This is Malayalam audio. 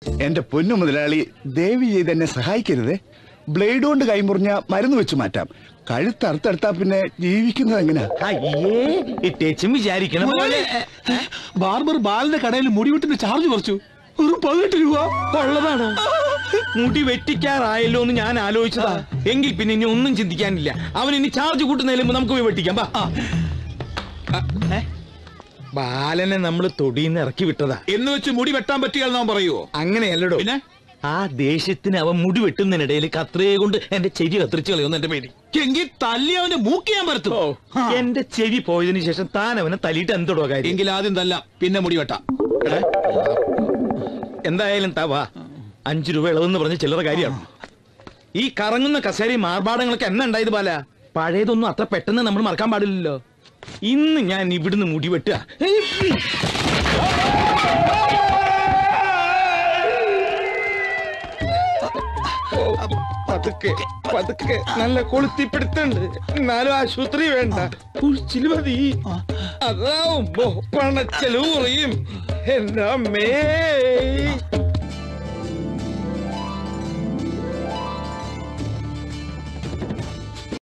എന്റെ പൊന്നു മുതലാളി ദേവി ചെയ്ത് എന്നെ സഹായിക്കരുത് ബ്ലേഡ് കൊണ്ട് കൈമുറിഞ്ഞ മരുന്ന് വെച്ച് മാറ്റാം കഴുത്ത് അറുത്തെടുത്താ പിന്നെ ജീവിക്കുന്നത് എങ്ങനെയാ അയ്യേ ഇട്ടേച്ചും വിചാരിക്കണം പോലെ ബാർബർ ബാലിന്റെ കടയിൽ മുടിവെട്ടിന്റെ ചാർജ് കുറച്ചു ഒരു പതിനെട്ട് രൂപ ഉള്ളതാണ് മുടി വെട്ടിക്കാറായല്ലോ എന്ന് ഞാൻ ആലോചിച്ചതാ എങ്കിൽ പിന്നെ ഇനി ഒന്നും ചിന്തിക്കാനില്ല അവൻ ഇനി ചാർജ് കൂട്ടുന്നതിലും നമുക്ക് പോയി വെട്ടിക്കാം ബാ ഏ? ബാലനെ നമ്മൾ തൊടിയിന്ന് ഇറക്കി വിട്ടതാ എന്ന് വെച്ച് മുടി വെട്ടാൻ പറ്റിയാൽ പറയുവോ അങ്ങനെയല്ലടോ പിന്നെ? ആ ദേഷ്യത്തിന് അവൻ മുടി വെട്ടുന്നതിനിടയിൽ കത്രയെ കൊണ്ട് എന്റെ ചെവി കത്തിരിച്ചു കളയുമെന്ന് എന്റെ പേടി എങ്കിൽ തല്ലി അവന്റെ മൂക്ക് ഞാൻ പരത്തും എന്റെ ചെവി പോയതിനു ശേഷം താൻ അവനെ തല്ലിയിട്ട് എന്തോടോ കാര്യം എങ്കിൽ ആദ്യം തല്ലാം പിന്നെ മുടി വെട്ടാം എടാ, എന്തായാലും തവാ അഞ്ചു രൂപ ഇളവെന്ന് പറഞ്ഞ ചില്ലറ കാര്യമാണ് ഈ കറങ്ങുന്ന കസേരയും മാർബാടങ്ങളൊക്കെ എന്നെ ഉണ്ടായത് പോലെ പഴയതൊന്നും അത്ര പെട്ടെന്ന് നമ്മൾ മറക്കാൻ പാടില്ലല്ലോ ഇന്ന് ഞാൻ ഇവിടുന്ന് മുടി വെട്ടുക പതുക്കെ പതുക്കെ നല്ല കൊളുത്തിപ്പിടുത്തുണ്ട് എന്നാലും ആശുപത്രി വേണ്ട ഉഴിച്ചില് മതി അതാവുമ്പോ പണച്ചെലവ് കുറയും എന്റെ അമ്മേ